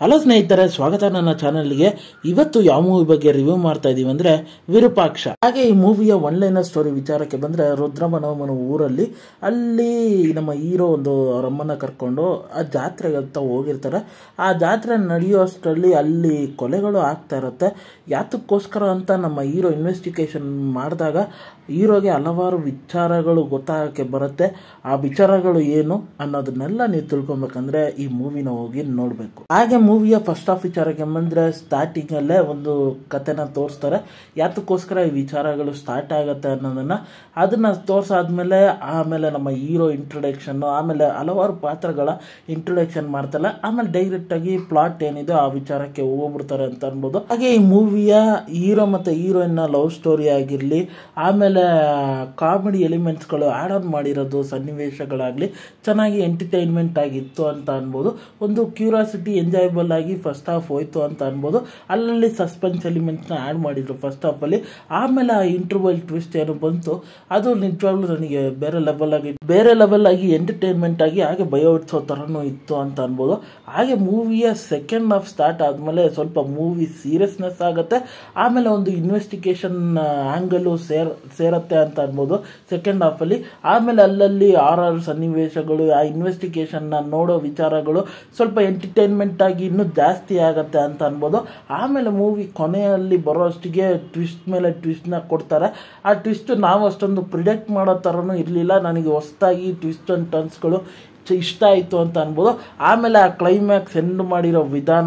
hello ಸ್ನೇಹಿತರೆ ಸ್ವಾಗತ ನನ್ನ ಚಾನಲ್ಗೆ ಇವತ್ತು ಯಾವ ಮೂವಿ ಬಗ್ಗೆ ರಿವ್ಯೂ ಮಾಡ್ತಾ ಇದೀವಿ ಅಂದ್ರೆ ವಿರೂಪಾಕ್ಷ ಹಾಗೆ ಈ ಮೂವಿಯ ಒನ್ ಲೈನರ್ ಸ್ಟೋರಿ ವಿಚಾರಕ್ಕೆ ಬಂದ್ರೆ ರುದ್ರಮನೋಮನ ಊರಲ್ಲಿ ಅಲ್ಲಿ ನಮ್ಮ ಹೀರೋ ಒಂದು ಅವ್ರ ಅಮ್ಮನ ಕರ್ಕೊಂಡು ಆ ಜಾತ್ರೆಗೆ ಅಂತ ಹೋಗಿರ್ತಾರೆ ಆ ಜಾತ್ರೆ ನಡೆಯುವಷ್ಟರಲ್ಲಿ ಅಲ್ಲಿ ಕೊಲೆಗಳು ಆಗ್ತಾ ಇರುತ್ತೆ ಯಾತಕ್ಕೋಸ್ಕರ ಅಂತ ನಮ್ಮ ಹೀರೋ ಇನ್ವೆಸ್ಟಿಗೇಷನ್ ಮಾಡಿದಾಗ ಹೀರೋಗೆ ಹಲವಾರು ವಿಚಾರಗಳು ಗೊತ್ತಾಗಕ್ಕೆ ಬರುತ್ತೆ ಆ ವಿಚಾರಗಳು ಏನು ಅನ್ನೋದನ್ನೆಲ್ಲ ನೀವು ತಿಳ್ಕೊಬೇಕಂದ್ರೆ ಈ ಮೂವಿನ ಹೋಗಿ ನೋಡಬೇಕು ಹಾಗೆ ಮೂವಿಯ ಫಸ್ಟ್ ಆಫ್ ವಿಚಾರಕ್ಕೆ ಬಂದ್ರೆ ಸ್ಟಾರ್ಟಿಂಗ್ ಅಲ್ಲೇ ಒಂದು ಕಥೆನ ತೋರಿಸ್ತಾರೆ ಯಾತಕ್ಕೋಸ್ಕರ ಈ ವಿಚಾರಗಳು ಸ್ಟಾರ್ಟ್ ಆಗುತ್ತೆ ಅನ್ನೋದನ್ನ ಅದನ್ನ ತೋರ್ಸಾದ್ಮೇಲೆ ಆಮೇಲೆ ನಮ್ಮ ಹೀರೋ ಇಂಟ್ರೊಡಕ್ಷನ್ ಆಮೇಲೆ ಹಲವಾರು ಪಾತ್ರಗಳ ಇಂಟ್ರೊಡಕ್ಷನ್ ಮಾಡ್ತಾರೆ ಆಮೇಲೆ ಡೈರೆಕ್ಟ್ ಆಗಿ ಪ್ಲಾಟ್ ಏನಿದೆ ಆ ವಿಚಾರಕ್ಕೆ ಹೋಗ್ಬಿಡ್ತಾರೆ ಅಂತ ಅನ್ಬೋದು ಹಾಗೆ ಈ ಮೂವಿಯ ಹೀರೋ ಮತ್ತೆ ಹೀರೋಯಿನ್ ಲವ್ ಸ್ಟೋರಿ ಆಗಿರ್ಲಿ ಆಮೇಲೆ ಕಾಮಿಡಿ ಎಲಿಮೆಂಟ್ಸ್ಗಳು ಆಡ್ ಆನ್ ಮಾಡಿರೋದು ಸನ್ನಿವೇಶಗಳಾಗ್ಲಿ ಚೆನ್ನಾಗಿ ಎಂಟರ್ಟೈನ್ಮೆಂಟ್ ಆಗಿತ್ತು ಅಂತ ಅನ್ಬೋದು ಒಂದು ಕ್ಯೂರಿಯಾಸಿಟಿ ಎಂಜಾಯಬಲ್ ಆಗಿ ಫಸ್ಟ್ ಹಾಫ್ ಹೋಯ್ತು ಅಂತ ಅನ್ಬೋದು ಅಲ್ಲಲ್ಲಿ ಸಸ್ಪೆನ್ಸ್ ಎಲಿಮೆಂಟ್ಸ್ನ ಆ್ಯಡ್ ಮಾಡಿದ್ರು ಫಸ್ಟ್ ಹಾಫಲ್ಲಿ ಆಮೇಲೆ ಆ ಇಂಟರ್ವಲ್ ಟ್ವಿಸ್ಟ್ ಏನು ಬಂತು ಅದು ನಿಜವಾಗ್ಲೂ ನನಗೆ ಬೇರೆ ಲೆವೆಲ್ ಆಗಿ ಬೇರೆ ಲೆವೆಲ್ ಆಗಿ ಎಂಟರ್ಟೈನ್ಮೆಂಟ್ ಆಗಿ ಹಾಗೆ ಭಯ ಹುಟ್ಟಿಸೋ ಥರನೂ ಇತ್ತು ಅಂತ ಅನ್ಬೋದು ಹಾಗೆ ಮೂವಿಯ ಸೆಕೆಂಡ್ ಹಾಫ್ ಸ್ಟಾರ್ಟ್ ಆದಮೇಲೆ ಸ್ವಲ್ಪ ಮೂವಿ ಸೀರಿಯಸ್ನೆಸ್ ಆಗುತ್ತೆ ಆಮೇಲೆ ಒಂದು ಇನ್ವೆಸ್ಟಿಗೇಷನ್ ಆ್ಯಂಗಲು ಸೇರ್ ಸೇರತ್ತೆ ಅಂತ ಅನ್ಬೋದು ಸೆಕೆಂಡ್ ಹಾಫಲ್ಲಿ ಆಮೇಲೆ ಅಲ್ಲಲ್ಲಿ ಆರ್ ಆರ್ ಸನ್ನಿವೇಶಗಳು ಆ ಇನ್ವೆಸ್ಟಿಗೇಷನ್ನ ನೋಡೋ ವಿಚಾರಗಳು ಸ್ವಲ್ಪ ಎಂಟರ್ಟೈನ್ಮೆಂಟ್ ಆಗಿ ಇನ್ನೂ ಜಾಸ್ತಿ ಆಗತ್ತೆ ಅಂತ ಅನ್ಬೋದು ಆಮೇಲೆ ಮೂವಿ ಕೊನೆಯಲ್ಲಿ ಬರೋಷ್ಟಿಗೆ ಟ್ವಿಸ್ಟ್ ಮೇಲೆ ಟ್ವಿಸ್ಟ್ನ ಕೊಡ್ತಾರೆ ಆ ಟ್ವಿಸ್ಟ್ ನಾವು ಅಷ್ಟೊಂದು ಪ್ರಿಡೆಕ್ಟ್ ಮಾಡೋ ಥರನೂ ಇರಲಿಲ್ಲ ನನಗೆ ಹೊಸದಾಗಿ ಟ್ವಿಸ್ಟ್ ಆ್ಯಂಡ್ ಟರ್ನ್ಸ್ಗಳು ಇಷ್ಟ ಆಯಿತು ಅಂತ ಅನ್ಬೋದು ಆಮೇಲೆ ಆ ಕ್ಲೈಮ್ಯಾಕ್ಸ್ ಎಂಡ್ ಮಾಡಿರೋ ವಿಧಾನ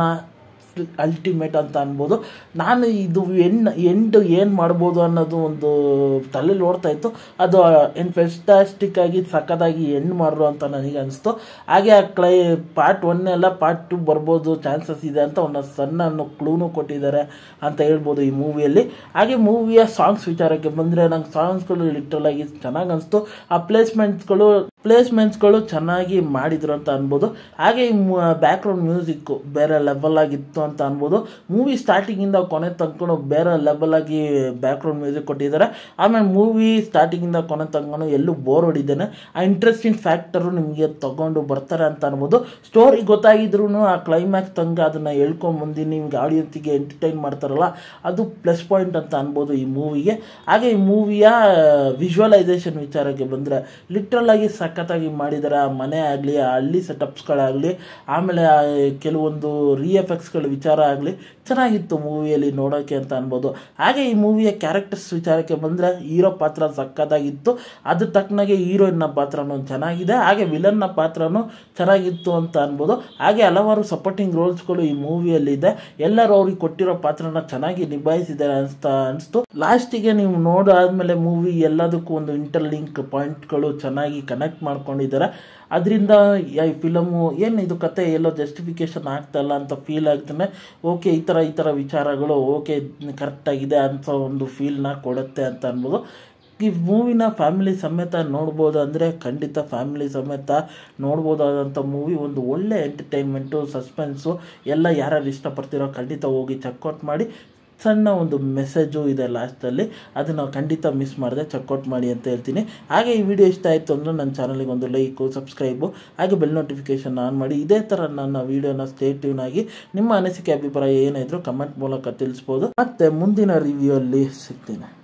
ಅಲ್ಟಿಮೇಟ್ ಅಂತ ಅನ್ಬೋದು ನಾನು ಇದು ಎಂಡ್ ಎಂಡ್ ಏನು ಮಾಡ್ಬೋದು ಅನ್ನೋದು ಒಂದು ತಲೆಯಲ್ಲಿ ಓಡ್ತಾ ಇತ್ತು ಅದು ಏನು ಫೆಸ್ಟಾಸ್ಟಿಕ್ ಆಗಿ ಸಖತ್ತಾಗಿ ಎಂಡ್ ಮಾಡ್ರು ಅಂತ ನನಗೆ ಅನಿಸ್ತು ಹಾಗೆ ಆ ಕ್ಲೈ ಪಾರ್ಟ್ ಒನ್ ಎಲ್ಲ ಪಾರ್ಟ್ ಟು ಬರ್ಬೋದು ಚಾನ್ಸಸ್ ಇದೆ ಅಂತ ಒಂದು ಸಣ್ಣ ಕ್ಲೂನು ಕೊಟ್ಟಿದ್ದಾರೆ ಅಂತ ಹೇಳ್ಬೋದು ಈ ಮೂವಿಯಲ್ಲಿ ಹಾಗೆ ಮೂವಿಯ ಸಾಂಗ್ಸ್ ವಿಚಾರಕ್ಕೆ ಬಂದರೆ ನಂಗೆ ಸಾಂಗ್ಸ್ಗಳು ಲಿಟ್ರಲ್ ಆಗಿ ಚೆನ್ನಾಗಿ ಅನಿಸ್ತು ಆ ಪ್ಲೇಸ್ಮೆಂಟ್ಸ್ಗಳು ಪ್ಲೇಸ್ಮೆಂಟ್ಸ್ಗಳು ಚೆನ್ನಾಗಿ ಮಾಡಿದ್ರು ಅಂತ ಅನ್ಬೋದು ಹಾಗೆ ಈ ಬ್ಯಾಕ್ಗ್ರೌಂಡ್ ಮ್ಯೂಸಿಕ್ಕು ಬೇರೆ ಲೆವೆಲ್ ಆಗಿತ್ತು ಅಂತ ಅನ್ಬೋದು ಮೂವಿ ಸ್ಟಾರ್ಟಿಂಗಿಂದ ಕೊನೆ ತನಕ ಬೇರೆ ಲೆವೆಲ್ ಆಗಿ ಬ್ಯಾಕ್ಗ್ರೌಂಡ್ ಮ್ಯೂಸಿಕ್ ಕೊಟ್ಟಿದ್ದಾರೆ ಆಮೇಲೆ ಮೂವಿ ಸ್ಟಾರ್ಟಿಂಗಿಂದ ಕೊನೆ ತನಕ ಎಲ್ಲೂ ಬೋರ್ ಹೊಡಿದ್ದೇನೆ ಆ ಇಂಟ್ರೆಸ್ಟಿಂಗ್ ಫ್ಯಾಕ್ಟರು ನಿಮಗೆ ತಗೊಂಡು ಬರ್ತಾರೆ ಅಂತ ಅನ್ಬೋದು ಸ್ಟೋರಿ ಗೊತ್ತಾಗಿದ್ರು ಆ ಕ್ಲೈಮ್ಯಾಕ್ಸ್ ತಂಗ ಅದನ್ನು ಹೇಳ್ಕೊಂಡು ಬಂದು ನಿಮ್ಗೆ ಆಡಿಯನ್ಸಿಗೆ ಎಂಟರ್ಟೈನ್ ಮಾಡ್ತಾರಲ್ಲ ಅದು ಪ್ಲಸ್ ಪಾಯಿಂಟ್ ಅಂತ ಅನ್ಬೋದು ಈ ಮೂವಿಗೆ ಹಾಗೆ ಈ ಮೂವಿಯ ವಿಜುವಲೈಸೇಷನ್ ವಿಚಾರಕ್ಕೆ ಬಂದರೆ ಲಿಟ್ರಲ್ ಆಗಿ ಸಖತ್ತಾಗಿ ಮಾಡಿದ್ದಾರೆ ಆ ಮನೆ ಆಗಲಿ ಆ ಹಳ್ಳಿ ಸೆಟಪ್ಸ್ಗಳಾಗಲಿ ಆಮೇಲೆ ಕೆಲವೊಂದು ರಿ ಎಫೆಕ್ಟ್ಸ್ಗಳ ವಿಚಾರ ಆಗಲಿ ಚೆನ್ನಾಗಿತ್ತು ಮೂವಿಯಲ್ಲಿ ನೋಡೋಕ್ಕೆ ಅಂತ ಅನ್ಬೋದು ಹಾಗೆ ಈ ಮೂವಿಯ ಕ್ಯಾರೆಕ್ಟರ್ಸ್ ವಿಚಾರಕ್ಕೆ ಬಂದರೆ ಹೀರೋ ಪಾತ್ರ ಸಕ್ಕತ್ತಾಗಿತ್ತು ಅದ್ರ ತಕ್ಕನಾಗೆ ಹೀರೋಯಿನ್ನ ಪಾತ್ರನೂ ಚೆನ್ನಾಗಿದೆ ಹಾಗೆ ವಿಲನ್ನ ಪಾತ್ರನೂ ಚೆನ್ನಾಗಿತ್ತು ಅಂತ ಅನ್ಬೋದು ಹಾಗೆ ಹಲವಾರು ಸಪೋರ್ಟಿಂಗ್ ರೋಲ್ಸ್ಗಳು ಈ ಮೂವಿಯಲ್ಲಿದೆ ಎಲ್ಲರೂ ಅವ್ರಿಗೆ ಕೊಟ್ಟಿರೋ ಪಾತ್ರನ ಚೆನ್ನಾಗಿ ನಿಭಾಯಿಸಿದ್ದಾರೆ ಅನಿಸ್ತಾ ಅನಿಸ್ತು ಲಾಸ್ಟಿಗೆ ನೀವು ನೋಡಾದ್ಮೇಲೆ ಮೂವಿ ಎಲ್ಲದಕ್ಕೂ ಒಂದು ಇಂಟರ್ಲಿಂಕ್ ಪಾಯಿಂಟ್ಗಳು ಚೆನ್ನಾಗಿ ಕನೆಕ್ಟ್ ಮಾಡ್ಕೊಂಡಿದ್ದಾರೆ ಅದರಿಂದ ಈ ಫಿಲಮು ಏನು ಇದು ಕತೆ ಎಲ್ಲೋ ಜಸ್ಟಿಫಿಕೇಶನ್ ಆಗ್ತಾಯಿಲ್ಲ ಅಂತ ಫೀಲ್ ಆಗ್ತಾನೆ ಓಕೆ ಈ ಥರ ಈ ಥರ ವಿಚಾರಗಳು ಓಕೆ ಕರೆಕ್ಟಾಗಿದೆ ಅಂತ ಒಂದು ಫೀಲ್ನ ಕೊಡುತ್ತೆ ಅಂತ ಅನ್ಬೋದು ಈ ಮೂವಿನ ಫ್ಯಾಮಿಲಿ ಸಮೇತ ನೋಡ್ಬೋದು ಅಂದರೆ ಖಂಡಿತ ಫ್ಯಾಮಿಲಿ ಸಮೇತ ನೋಡ್ಬೋದಾದಂಥ ಮೂವಿ ಒಂದು ಒಳ್ಳೆ ಎಂಟರ್ಟೈನ್ಮೆಂಟು ಸಸ್ಪೆನ್ಸು ಎಲ್ಲ ಯಾರ್ಯಾರು ಇಷ್ಟಪಡ್ತಿರೋ ಖಂಡಿತ ಹೋಗಿ ಚೆಕ್ಔಟ್ ಮಾಡಿ ಸಣ್ಣ ಒಂದು ಮೆಸೇಜು ಇದೆ ಲಾಸ್ಟಲ್ಲಿ ಅದನ್ನು ಖಂಡಿತ ಮಿಸ್ ಮಾಡಿದೆ ಚೆಕ್ಔಟ್ ಮಾಡಿ ಅಂತ ಹೇಳ್ತೀನಿ ಹಾಗೆ ಈ ವಿಡಿಯೋ ಇಷ್ಟ ಆಯಿತು ಅಂದರೆ ನನ್ನ ಚಾನಲಿಗೆ ಒಂದು ಲೈಕು ಸಬ್ಸ್ಕ್ರೈಬು ಹಾಗೆ ಬೆಲ್ ನೋಟಿಫಿಕೇಷನ್ ಆನ್ ಮಾಡಿ ಇದೇ ಥರ ನನ್ನ ವೀಡಿಯೋನ ಸ್ಟೇಟ್ಯೂನ್ ಆಗಿ ನಿಮ್ಮ ಅನಿಸಿಕೆ ಅಭಿಪ್ರಾಯ ಏನಾದರೂ ಕಮೆಂಟ್ ಮೂಲಕ ತಿಳಿಸ್ಬೋದು ಮತ್ತು ಮುಂದಿನ ರಿವ್ಯೂ ಅಲ್ಲಿ ಸಿಗ್ತೀನಿ